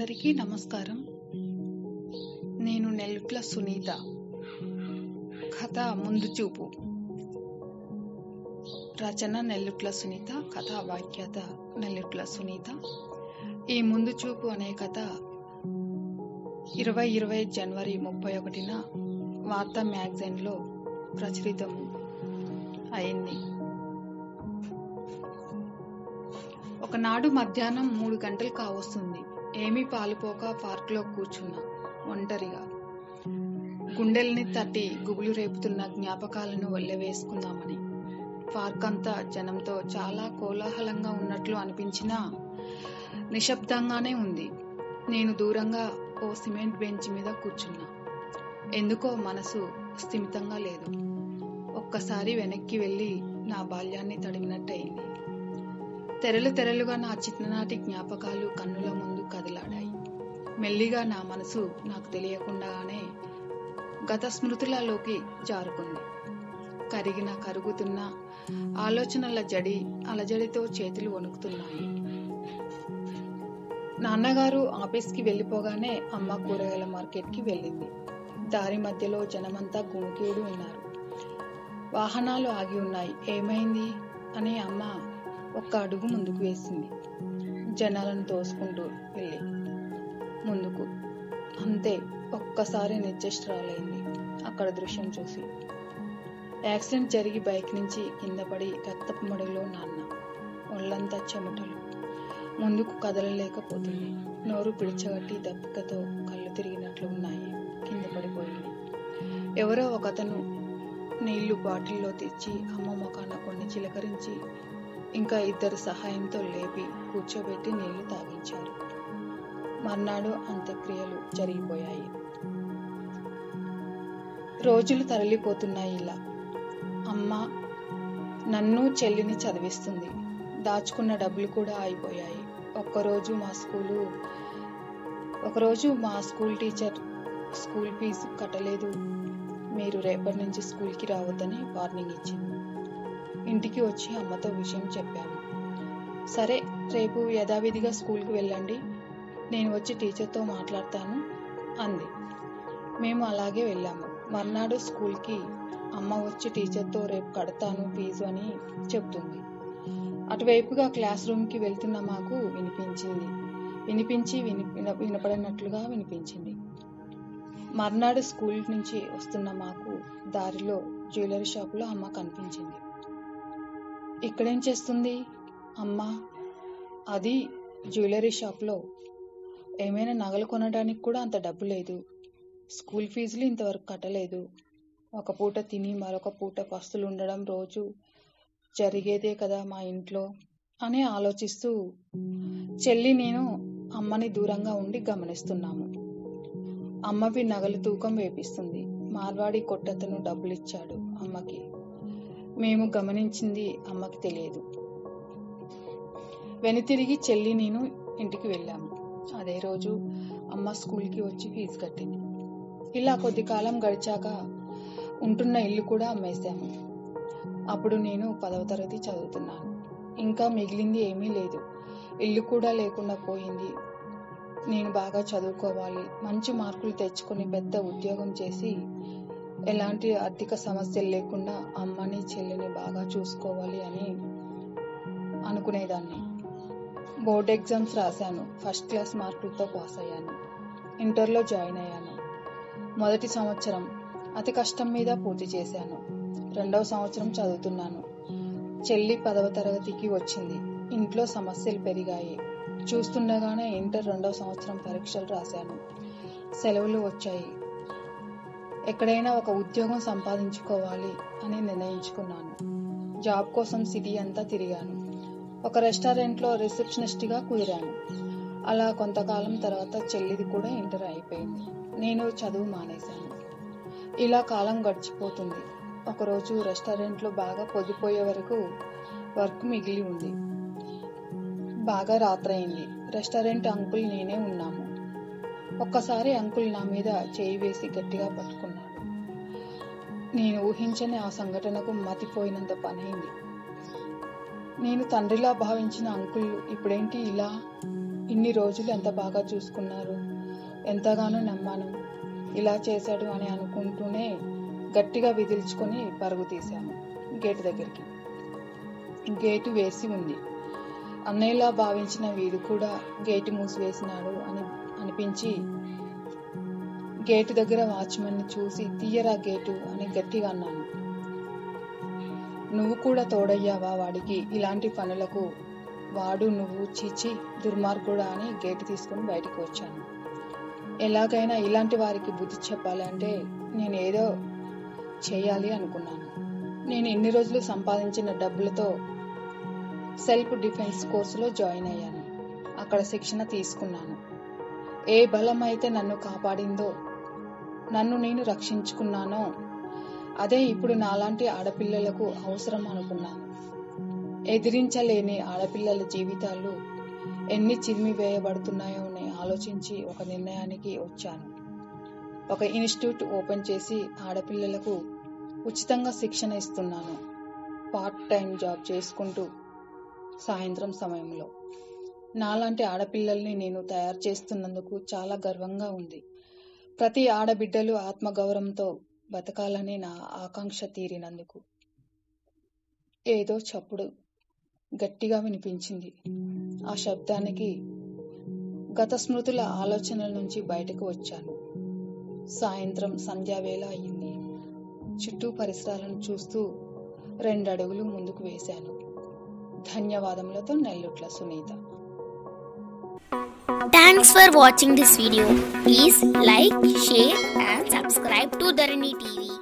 అందరికీ నమస్కారం నేను నెల్లుట్ల సునీత కథ ముందు చూపు రచన నెల్లుట్ల సునీత కథ వాక్యత నెల్లుట్ల సునీత ఈ ముందు చూపు అనే కథ ఇరవై ఇరవై జనవరి ముప్పై ఒకటిన వార్తా మ్యాగజైన్లో ప్రచురితం అయింది ఒకనాడు మధ్యాహ్నం మూడు గంటలు కావస్తుంది ఏమీ పాలుపోక పార్కులో కూర్చున్నా ఒంటరిగా గుండెల్ని తట్టి గుబులు రేపుతున్న జ్ఞాపకాలను వల్లెవేసుకుందామని పార్క్ అంతా జనంతో చాలా కోలాహలంగా ఉన్నట్లు అనిపించినా నిశ్శబ్దంగానే ఉంది నేను దూరంగా ఓ సిమెంట్ బెంచ్ మీద కూర్చున్నా ఎందుకో మనసు స్థిమితంగా లేదు ఒక్కసారి వెనక్కి వెళ్ళి నా బాల్యాన్ని తడిమినట్టయింది తెరలు తెరలుగా నా చిన్ననాటి జ్ఞాపకాలు కన్నుల ముందు కదిలాడాయి మెల్లిగా నా మనసు నాకు తెలియకుండానే గత స్మృతులలోకి జారుకుంది కరిగిన కరుగుతున్న ఆలోచనల జడి అలజడితో చేతులు వణుకుతున్నాయి నాన్నగారు ఆఫీస్కి వెళ్ళిపోగానే అమ్మ కూరగాయల మార్కెట్కి వెళ్ళింది దారి మధ్యలో జనమంతా గుమికూడి ఉన్నారు వాహనాలు ఆగి ఉన్నాయి ఏమైంది అని అమ్మ ఒక్క అడుగు ముందుకు వేసింది జనాలను తోసుకుంటూ వెళ్ళి ముందుకు అంతే ఒక్కసారి నిశ్చష్ట్రాలైంది అక్కడ దృశ్యం చూసి యాక్సిడెంట్ జరిగి బైక్ నుంచి కింద పడి రక్తపు మడుగులో నాన్న ఒళ్ళంతా చెమటలు ముందుకు కదలలేకపోతుంది నోరు పిడిచగట్టి దప్పికతో కళ్ళు తిరిగినట్లు ఉన్నాయి కింద పడిపోయింది ఎవరో ఒకతను నీళ్లు బాటిల్లో తెచ్చి అమ్మ మొఖాన కొన్ని చిలకరించి ఇంకా ఇద్దరు సహాయంతో లేపి కూర్చోబెట్టి నీళ్లు తాగించారు మర్నాడు అంత్యక్రియలు జరిగిపోయాయి రోజులు తరలిపోతున్నాయి ఇలా అమ్మ నన్ను చెల్లిని చదివిస్తుంది దాచుకున్న డబ్బులు కూడా అయిపోయాయి ఒక్కరోజు మా స్కూలు ఒకరోజు మా స్కూల్ టీచర్ స్కూల్ ఫీజు కట్టలేదు మీరు రేపటి నుంచి స్కూల్కి రావద్దని వార్నింగ్ ఇచ్చింది ఇంటికి వచ్చి అమ్మతో విషయం చెప్పాను సరే రేపు యథావిధిగా స్కూల్కి వెళ్ళండి నేను వచ్చి టీచర్తో మాట్లాడతాను అంది మేము అలాగే వెళ్ళాము మర్నాడు స్కూల్కి అమ్మ వచ్చి టీచర్తో రేపు కడతాను ఫీజు అని చెప్తుంది అటువైపుగా క్లాస్ రూమ్కి వెళ్తున్న మాకు వినిపించింది వినిపించి విని వినపడినట్లుగా వినిపించింది మర్నాడు స్కూల్ నుంచి వస్తున్న మాకు దారిలో జ్యువెలరీ షాపులో అమ్మ కనిపించింది ఇక్కడేం చేస్తుంది అమ్మ అది జ్యువెలరీ షాప్లో ఏమైనా నగలు కొనడానికి కూడా అంత డబ్బు లేదు స్కూల్ ఫీజులు ఇంతవరకు కట్టలేదు ఒక పూట తిని మరొక పూట పస్తులు ఉండడం రోజు జరిగేదే కదా మా ఇంట్లో అని ఆలోచిస్తూ చెల్లి నేను అమ్మని దూరంగా ఉండి గమనిస్తున్నాము అమ్మవి నగలు తూకం వేపిస్తుంది మార్వాడి కొట్టతను డబ్బులు ఇచ్చాడు అమ్మకి మేము గమనించింది అమ్మకి తెలియదు వెనుతిరిగి చెల్లి నేను ఇంటికి వెళ్ళాము అదే రోజు అమ్మ స్కూల్కి వచ్చి ఫీజు కట్టింది ఇలా కొద్ది కాలం గడిచాక ఉంటున్న ఇల్లు కూడా అమ్మేశాము అప్పుడు నేను పదవ తరగతి చదువుతున్నాను ఇంకా మిగిలింది ఏమీ లేదు ఇల్లు కూడా లేకుండా పోయింది నేను బాగా చదువుకోవాలి మంచి మార్కులు తెచ్చుకొని పెద్ద ఉద్యోగం చేసి ఎలాంటి ఆర్థిక సమస్యలు లేకుండా అమ్మని చెల్లిని బాగా చూసుకోవాలి అని అనుకునేదాన్ని బోర్డ్ ఎగ్జామ్స్ రాశాను ఫస్ట్ క్లాస్ మార్కులతో పాస్ అయ్యాను ఇంటర్లో జాయిన్ అయ్యాను మొదటి సంవత్సరం అతి కష్టం మీద పూర్తి చేశాను రెండవ సంవత్సరం చదువుతున్నాను చెల్లి పదవ తరగతికి వచ్చింది ఇంట్లో సమస్యలు పెరిగాయి చూస్తుండగానే ఇంటర్ రెండవ సంవత్సరం పరీక్షలు రాశాను సెలవులు వచ్చాయి ఎక్కడైనా ఒక ఉద్యోగం సంపాదించుకోవాలి అని నిర్ణయించుకున్నాను జాబ్ కోసం సిటీ అంతా తిరిగాను ఒక రెస్టారెంట్లో రిసెప్షనిస్ట్గా కుదిరాను అలా కొంతకాలం తర్వాత చెల్లిది కూడా ఇంటర్ అయిపోయింది నేను చదువు మానేశాను ఇలా కాలం గడిచిపోతుంది ఒకరోజు రెస్టారెంట్లో బాగా పొద్దుపోయే వరకు వర్క్ మిగిలి ఉంది బాగా రాత్రయింది రెస్టారెంట్ అంకుల్ నేనే ఉన్నాము ఒక్కసారి అంకుల్ నా మీద చేయి వేసి గట్టిగా పట్టుకున్నాడు నేను ఊహించని ఆ సంఘటనకు మతిపోయినంత పనైంది నేను తండ్రిలా భావించిన అంకుల్ ఇప్పుడేంటి ఇలా ఇన్ని రోజులు ఎంత బాగా చూసుకున్నారు ఎంతగానో నమ్మాను ఇలా చేశాడు అని అనుకుంటూనే గట్టిగా విదిల్చుకొని పరుగు తీశాను గేటు దగ్గరికి గేటు వేసి ఉంది అన్నయ్యలా భావించిన వీడు కూడా గేటు మూసివేసినాడు అని అనిపించి గేటు దగ్గర వాచ్మెన్ని చూసి తీయరా గేటు అని గట్టిగా అన్నాను నువ్వు కూడా తోడయ్యావా వాడికి ఇలాంటి పనులకు వాడు నువ్వు చీచి దుర్మార్గుడా అని గేటు తీసుకుని బయటకు వచ్చాను ఎలాగైనా ఇలాంటి వారికి బుద్ధి చెప్పాలి అంటే నేను ఏదో చేయాలి అనుకున్నాను నేను ఎన్ని రోజులు సంపాదించిన డబ్బులతో సెల్ఫ్ డిఫెన్స్ కోర్సులో జాయిన్ అయ్యాను అక్కడ శిక్షణ తీసుకున్నాను ఏ బలం అయితే నన్ను కాపాడిందో నన్ను నేను రక్షించుకున్నానో అదే ఇప్పుడు నాలాంటి ఆడపిల్లలకు అవసరం అనుకున్నాను ఎదిరించలేని ఆడపిల్లల జీవితాలు ఎన్ని చిరిమి వేయబడుతున్నాయో అని ఆలోచించి ఒక నిర్ణయానికి వచ్చాను ఒక ఇన్స్టిట్యూట్ ఓపెన్ చేసి ఆడపిల్లలకు ఉచితంగా శిక్షణ ఇస్తున్నాను పార్ట్ టైం జాబ్ చేసుకుంటూ సాయంత్రం సమయంలో నాలాంటి ఆడపిల్లల్ని నేను తయారు చేస్తున్నందుకు చాలా గర్వంగా ఉంది ప్రతి ఆడబిడ్డలు ఆత్మగౌరవంతో బతకాలని నా ఆకాంక్ష తీరినందుకు ఏదో చప్పుడు గట్టిగా వినిపించింది ఆ శబ్దానికి గత స్మృతుల ఆలోచనల నుంచి బయటకు వచ్చాను సాయంత్రం సంధ్యావేళ అయింది చుట్టూ పరిసరాలను చూస్తూ రెండు అడుగులు ముందుకు వేశాను ధన్యవాదములతో Nellutla Sunitha Thanks for watching this video. Please like, share and subscribe to Dharani TV.